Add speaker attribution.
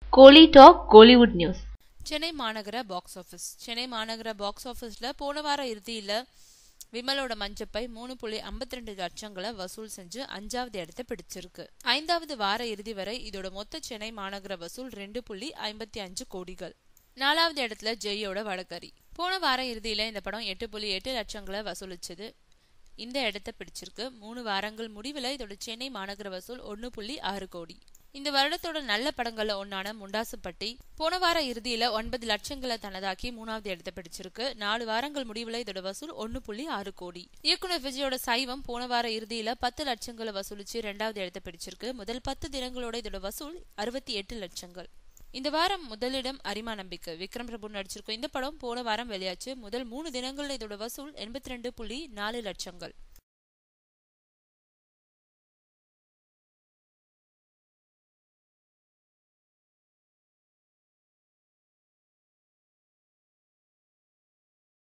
Speaker 1: கோலி talk Kollywood news
Speaker 2: Chennai மாநகர box office Chennai மாநகர box ஆஃபீஸில் போன வார இறுதியில் விமலோட மஞ்சப்பை மூணு புள்ளி ஐம்பத்தி ரெண்டு லட்சங்களை வசூல் செஞ்சு அஞ்சாவது இடத்தை பிடிச்சிருக்கு ஐந்தாவது வார இறுதி வரை இதோட மொத்த சென்னை மாநகர வசூல் ரெண்டு புள்ளி ஐம்பத்தி அஞ்சு கோடிகள் நாலாவது இடத்துல ஜெயோட வடகரி போன வார இறுதியில இந்த படம் எட்டு புள்ளி எட்டு லட்சங்களை வசூலிச்சது இந்த இடத்தை பிடிச்சிருக்கு மூணு வாரங்கள் முடிவில் இதோட சென்னை மாநகர வசூல் ஒன்று புள்ளி ஆறு கோடி இந்த வருடத்தோட நல்ல படங்கள்ல ஒன்னான முண்டாசுப்பட்டி போன வார இறுதியில ஒன்பது லட்சங்களை தனதாக்கி மூணாவது இடத்தை பிடிச்சிருக்கு நாலு வாரங்கள் முடிவுல இதோட வசூல் ஒன்னு புள்ளி ஆறு கோடி இயக்குனர் விஜயோட சைவம் போன வார இறுதியில பத்து லட்சங்களை வசூலிச்சு ரெண்டாவது இடத்தை பிடிச்சிருக்கு முதல் பத்து தினங்களோட இதோட வசூல் அறுபத்தி எட்டு லட்சங்கள் இந்த வாரம் முதலிடம் அரிமா நம்பிக்கை விக்ரம் பிரபு நடிச்சிருக்கும் இந்த படம் போன வாரம் வெளியாச்சு முதல் மூணு தினங்கள்ல இதோட வசூல் எண்பத்தி ரெண்டு புள்ளி நாலு லட்சங்கள்